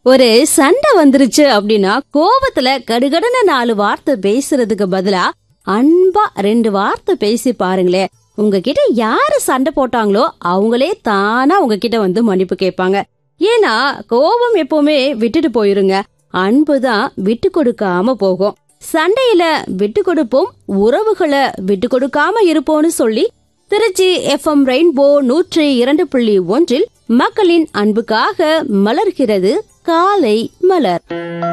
ஒரு சண்டை வந்துருச்சு அப்படின்னா கோபத்துல கடுகடன நாலு வார்த்தை பேசுறதுக்கு பதிலா அன்பா ரெண்டு வார்த்தை பேசி பாருங்களேன் உங்ககிட்ட யாரு சண்டை போட்டாங்களோ அவங்களே தானா உங்ககிட்ட வந்து மன்னிப்பு கேட்பாங்க ஏன்னா கோபம் எப்பவுமே விட்டுட்டு போயிருங்க அன்பு தான் விட்டு கொடுக்காம போகும் சண்டையில விட்டு கொடுப்போம் உறவுகளை விட்டு கொடுக்காம இருப்போம்னு சொல்லி திருச்சி எஃப்எம் ரெயின்போ நூற்றி இரண்டு புள்ளி ஒன்றில் மக்களின் அன்புக்காக மலர்கிறது காலை மலர்